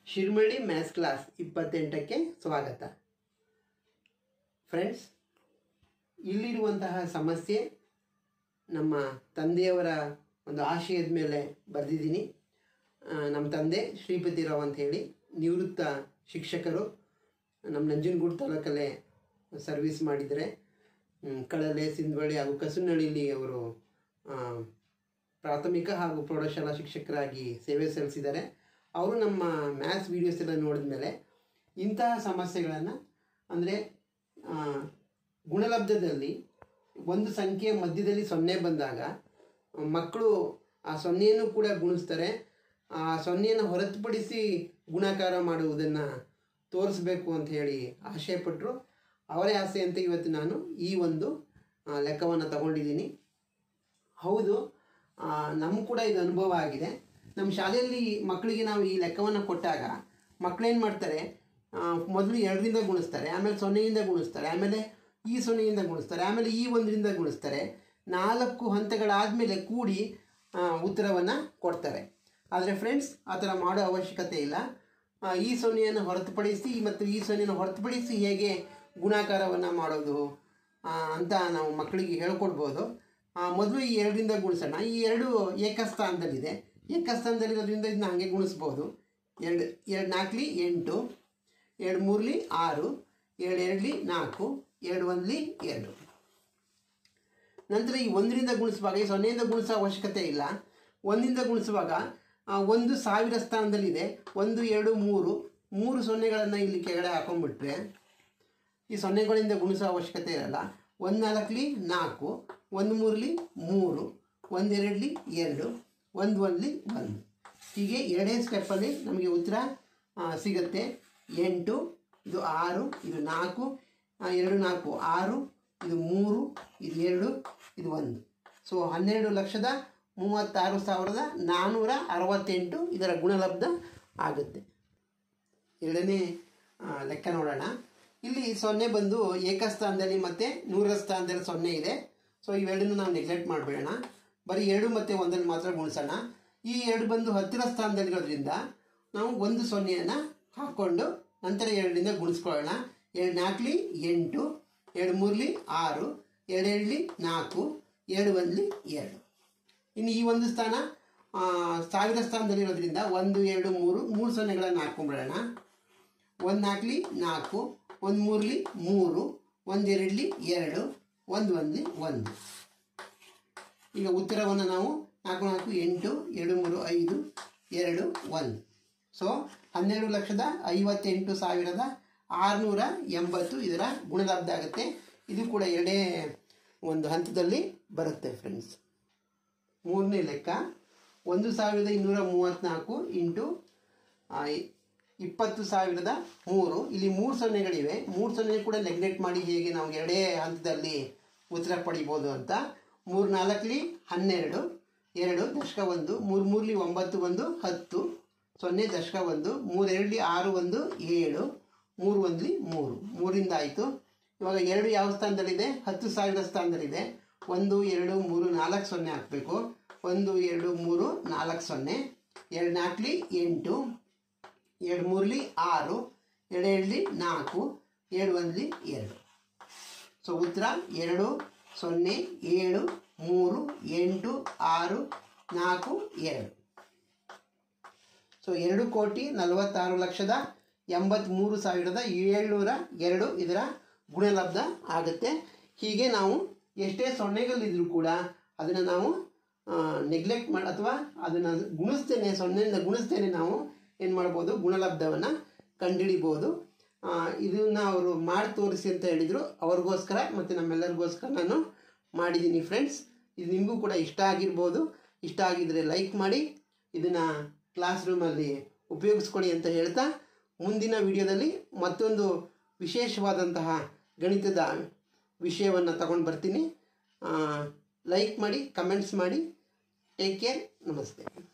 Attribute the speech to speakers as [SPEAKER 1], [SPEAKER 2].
[SPEAKER 1] ಶಿರ್ಮಳಿ maths class ಇಪ್ಪತ್ತೆಂಟಕ್ಕೆ ಸ್ವಾಗತ friends ಇಲ್ಲಿರುವಂತಹ ಸಮಸ್ಯೆ ನಮ್ಮ ತಂದೆಯವರ ಒಂದು ಆಶಯದ ಮೇಲೆ ಬರೆದಿದ್ದೀನಿ ಆ, ನಮ್ಮ ತಂದೆ ಶ್ರೀಪತಿ ರಾವ್ ಅಂತ ಹೇಳಿ ನಿವೃತ್ತ ಶಿಕ್ಷಕರು ನಮ್ಮ ನಂಜನಗೂಡು ತಾಲೂಕಲ್ಲೇ ಸರ್ವಿಸ್ ಮಾಡಿದರೆ ಹ್ಮ್, ಕಳಲೆ ಸಿಂಧವಳ್ಳಿ ಹಾಗೂ ಕಸುನಳ್ಳಿಲಿ ಅವರು ಆ, ಪ್ರಾಥಮಿಕ ಹಾಗೂ ಪ್ರೌಢಶಾಲಾ ಶಿಕ್ಷಕರಾಗಿ ಸೇವೆ ಸಲ್ಲಿಸಿದ್ದಾರೆ ಅವರು ನಮ್ಮ ಮ್ಯಾಥ್ಸ್ ವೀಡಿಯೋಸ್ ಎಲ್ಲ ನೋಡಿದ ಮೇಲೆ ಇಂತಹ ಸಮಸ್ಯೆಗಳನ್ನು ಅಂದರೆ ಗುಣಲಬ್ಧದಲ್ಲಿ ಒಂದು ಸಂಖ್ಯೆ ಮಧ್ಯದಲ್ಲಿ ಸೊನ್ನೆ ಬಂದಾಗ ಮಕ್ಕಳು ಆ ಸೊನ್ನೆಯನ್ನು ಕೂಡ ಗುಣಿಸ್ತಾರೆ ಆ ಸೊನ್ನೆಯನ್ನು ಹೊರತುಪಡಿಸಿ ಗುಣಾಕಾರ ಮಾಡುವುದನ್ನು ತೋರಿಸ್ಬೇಕು ಅಂತ ಹೇಳಿ ಆಶೆಪಟ್ಟರು ಅವರೇ ಆಸೆಯಂತೆ ಇವತ್ತು ನಾನು ಈ ಒಂದು ಲೆಕ್ಕವನ್ನು ತಗೊಂಡಿದ್ದೀನಿ ಹೌದು ನಮಗೂ ಕೂಡ ಇದು ಅನುಭವ ಆಗಿದೆ ನಮ್ಮ ಶಾಲೆಯಲ್ಲಿ ಮಕ್ಕಳಿಗೆ ನಾವು ಈ ಲೆಕ್ಕವನ್ನು ಕೊಟ್ಟಾಗ ಮಕ್ಕಳೇನು ಮಾಡ್ತಾರೆ ಆ, ಮೊದಲು ಎರಡರಿಂದ ಗುಣಿಸ್ತಾರೆ ಆಮೇಲೆ ಸೊನ್ನೆಯಿಂದ ಗುಣಿಸ್ತಾರೆ ಆಮೇಲೆ ಈ ಸೊನ್ನೆಯಿಂದ ಗುಣಿಸ್ತಾರೆ ಆಮೇಲೆ ಈ ಒಂದರಿಂದ ಗುಣಿಸ್ತಾರೆ ನಾಲ್ಕು ಹಂತಗಳಾದಮೇಲೆ ಕೂಡಿ ಉತ್ತರವನ್ನು ಕೊಡ್ತಾರೆ ಆದರೆ ಫ್ರೆಂಡ್ಸ್ ಆ ಥರ ಮಾಡೋ ಅವಶ್ಯಕತೆ ಇಲ್ಲ ಆ, ಈ ಸೊನ್ನೆಯನ್ನು ಹೊರತುಪಡಿಸಿ ಮತ್ತು ಈ ಸೊನ್ನೆಯನ್ನು ಹೊರತುಪಡಿಸಿ ಹೇಗೆ ಗುಣಾಕಾರವನ್ನು ಮಾಡೋದು ಆ, ಅಂತ ನಾವು ಮಕ್ಕಳಿಗೆ ಹೇಳ್ಕೊಡ್ಬೋದು ಆ, ಮೊದಲು ಈ ಎರಡರಿಂದ ಗುಣಿಸೋಣ ಈ ಎರಡು ಏಕಸ್ಥಾನದಲ್ಲಿದೆ ಏಕಸ್ಥಾನದಲ್ಲಿರೋದ್ರಿಂದ ಇದನ್ನ ಹಾಗೆ ಗುಣಿಸ್ಬೋದು ಎರಡು ಎರಡು ನಾಲ್ಕಲಿ ಎಂಟು ಎರಡು ಮೂರಲಿ ಆರು ಎರಡು ಎರಡಲಿ ನಾಲ್ಕು ಎರಡು ಒಂದಲಿ ಎರಡು ನಂತರ ಈ ಒಂದರಿಂದ ಗುಣಿಸುವಾಗ ಈ ಸೊನ್ನೆಯಿಂದ ಗುಣಿಸೋ ಅವಶ್ಯಕತೆ ಇಲ್ಲ ಒಂದಿಂದ ಗುಣಿಸುವಾಗ ಆ, ಒಂದು ಸಾವಿರ ಸ್ಥಾನದಲ್ಲಿದೆ ಒಂದು ಎರಡು ಮೂರು ಮೂರು ಸೊನ್ನೆಗಳನ್ನು ಇಲ್ಲಿ ಕೆಳಗಡೆ ಹಾಕೊಂಡ್ಬಿಟ್ರೆ ಈ ಸೊನ್ನೆಗಳಿಂದ ಗುಣಿಸೋ ಅವಶ್ಯಕತೆ ಇರಲ್ಲ ಒಂದು ನಾಲ್ಕಲಿ ನಾಲ್ಕು ಒಂದು ಮೂರಲಿ ಮೂರು ಒಂದೆರಡಲಿ ಎರಡು ಒಂದು ಒಂದಲಿ ಒಂದು ಹೀಗೆ ಎರಡೇ ಸ್ಟೆಪ್ಪಲ್ಲಿ ನಮಗೆ ಉತ್ತರ ಆ, ಸಿಗುತ್ತೆ ಎಂಟು ಇದು ಆರು ಇದು ನಾಲ್ಕು ಆ, ಎರಡು ನಾಲ್ಕು ಆರು ಇದು ಮೂರು ಇದು ಎರಡು ಇದು ಒಂದು ಸೊ ಹನ್ನೆರಡು ಲಕ್ಷದ ಮೂವತ್ತಾರು ಸಾವಿರದ ನಾನ್ನೂರ ಅರವತ್ತೆಂಟು ಇದರ ಗುಣಲಬ್ಧ ಆಗುತ್ತೆ ಎರಡನೇ ಆ, ಲೆಕ್ಕ ನೋಡೋಣ ಇಲ್ಲಿ ಸೊನ್ನೆ ಬಂದು ಏಕಸ್ಥಾನದಲ್ಲಿ ಮತ್ತು ನೂರರ ಸ್ಥಾನದಲ್ಲಿ ಸೊನ್ನೆ ಇದೆ ಸೊ ಇವೆರಡನ್ನು ನಾವು ನೆಗ್ಲೆಕ್ಟ್ ಮಾಡಿಬಿಡೋಣ ಬರೀ ಎರಡು ಮತ್ತು ಒಂದಲ್ಲಿ ಮಾತ್ರ ಗುಣಿಸೋಣ ಈ ಎರಡು ಬಂದು ಹತ್ತಿರ ಸ್ಥಾನದಲ್ಲಿರೋದ್ರಿಂದ ನಾವು ಒಂದು ಸೊನ್ನೆಯನ್ನು ಹಾಕ್ಕೊಂಡು ನಂತರ ಎರಡರಿಂದ ಗುಣಿಸ್ಕೊಳ್ಳೋಣ ಎರಡು ನಾಲ್ಕಲಿ ಎಂಟು ಎರಡು ಮೂರಲಿ ಆರು ಎರಡು ಎರಡಲಿ ನಾಲ್ಕು ಎರಡು ಒಂದಲಿ ಎರಡು ಇನ್ನು ಈ ಒಂದು ಸ್ಥಾನ ಆ, ಸಾವಿರ ಸ್ಥಾನದಲ್ಲಿರೋದ್ರಿಂದ ಒಂದು ಎರಡು ಮೂರು ಮೂರು ಸೊನ್ನೆಗಳನ್ನು ಹಾಕೊಂಡ್ಬಿಡೋಣ ಒಂದು ನಾಲ್ಕಲಿ ನಾಲ್ಕು ಒಂದು ಮೂರಲಿ ಮೂರು ಒಂದು ಎರಡಲಿ ಎರಡು ಒಂದು ಒಂದಲಿ ಒಂದು ಈಗ ಉತ್ತರವನ್ನು ನಾವು ನಾಲ್ಕು ನಾಲ್ಕು ಎಂಟು ಎರಡು ಮೂರು ಐದು ಎರಡು ಒಂದು ಸೊ ಹನ್ನೆರಡು ಲಕ್ಷದ ಐವತ್ತೆಂಟು ಸಾವಿರದ ಆರುನೂರ ಎಂಬತ್ತು ಇದರ ಗುಣಲಬ್ಧ ಆಗುತ್ತೆ ಇದು ಕೂಡ ಎರಡೇ ಒಂದು ಹಂತದಲ್ಲಿ ಬರುತ್ತೆ ಫ್ರೆಂಡ್ಸ್ ಮೂರನೇ ಲೆಕ್ಕ ಒಂದು ಸಾವಿರದ ಇನ್ನೂರ ಮೂವತ್ತ್ನಾಲ್ಕು ಇಂಟು ಆ, ಇ- ಇಪ್ಪತ್ತು ಸಾವಿರದ ಮೂರು ಇಲ್ಲಿ ಮೂರು ಸೊನ್ನೆಗಳಿವೆ ಮೂರು ಸೊನ್ನೆ ಕೂಡ ನೆಗ್ಲೆಕ್ಟ್ ಮಾಡಿ ಹೇಗೆ ನಾವು ಎರಡೇ ಹಂತದಲ್ಲಿ ಉತ್ತರ ಪಡಿಬೋದು ಅಂತ ಮೂರು ನಾಲ್ಕಲಿ ಹನ್ನೆರಡು ಎರಡು ದಶಕ ಒಂದು ಮೂರು ಮೂರಲಿ ಒಂಬತ್ತು ಒಂದು ಹತ್ತು ಸೊನ್ನೆ ದಶಕ ಒಂದು ಮೂರೆರಡಲಿ ಆರು ಒಂದು ಏಳು ಮೂರು ಒಂದಲಿ ಮೂರು ಮೂರಿಂದ ಆಯಿತು ಇವಾಗ ಎರಡು ಯಾವ ಸ್ಥಾನದಲ್ಲಿದೆ ಹತ್ತು ಸಾವಿರ ಸ್ಥಾನದಲ್ಲಿದೆ ಒಂದು ಎರಡು ಮೂರು ನಾಲ್ಕು ಸೊನ್ನೆ ಹಾಕಬೇಕು ಒಂದು ಎರಡು ಮೂರು ನಾಲ್ಕು ಸೊನ್ನೆ ಎರಡು ನಾಲ್ಕಲಿ ಎಂಟು ಎರಡು ಮೂರಲಿ ಆರು ಎರಡು ಎರಡಲಿ ನಾಲ್ಕು ಎರಡು ಒಂದಲಿ ಎರಡು ಸೊ ಉತ್ತರ ಎರಡು ಸೊನ್ನೆ ಏಳು ಮೂರು ಎಂಟು ಆರು ನಾಲ್ಕು ಎರಡು ಸೊ ಎರಡು ಕೋಟಿ ನಲವತ್ತಾರು ಲಕ್ಷದ ಎಂಬತ್ತ್ಮೂರು ಸಾವಿರದ ಏಳ್ನೂರ ಎರಡು ಇದರ ಗುಣಲಬ್ಧ ಆಗುತ್ತೆ ಹೀಗೆ ನಾವು ಎಷ್ಟೇ ಸೊನ್ನೆಗಳಿದ್ರೂ ಕೂಡ ಅದನ್ನು ನಾವು ನೆಗ್ಲೆಕ್ಟ್ ಮಾಡಿ ಅಥವಾ ಅದನ್ನು ಗುಣಿಸ್ತೇನೆ ಸೊನ್ನೆಯಿಂದ ಗುಣಿಸ್ತೇನೆ ನಾವು ಏನು ಮಾಡ್ಬೋದು ಗುಣಲಬ್ಧವನ್ನು ಕಂಡುಹಿಡಿಬೋದು ಇದನ್ನು ಅವರು ಮಾಡಿ ತೋರಿಸಿ ಅಂತ ಹೇಳಿದರು ಅವ್ರಿಗೋಸ್ಕರ ಮತ್ತು ನಮ್ಮೆಲ್ಲರಿಗೋಸ್ಕರ ನಾನು ಮಾಡಿದ್ದೀನಿ ಫ್ರೆಂಡ್ಸ್ ಇದು ನಿಮಗೂ ಕೂಡ ಇಷ್ಟ ಆಗಿರ್ಬೋದು ಇಷ್ಟ ಆಗಿದ್ದರೆ ಲೈಕ್ ಮಾಡಿ ಇದನ್ನು ಕ್ಲಾಸ್ ರೂಮಲ್ಲಿ ಉಪಯೋಗಿಸ್ಕೊಳ್ಳಿ ಅಂತ ಹೇಳ್ತಾ ಮುಂದಿನ ವಿಡಿಯೋದಲ್ಲಿ ಮತ್ತೊಂದು ವಿಶೇಷವಾದಂತಹ ಗಣಿತದ ವಿಷಯವನ್ನು ತಗೊಂಡು ಬರ್ತೀನಿ ಲೈಕ್ ಮಾಡಿ ಕಮೆಂಟ್ಸ್ ಮಾಡಿ ಟೇಕ್ ಕೇರ್ ನಮಸ್ತೆ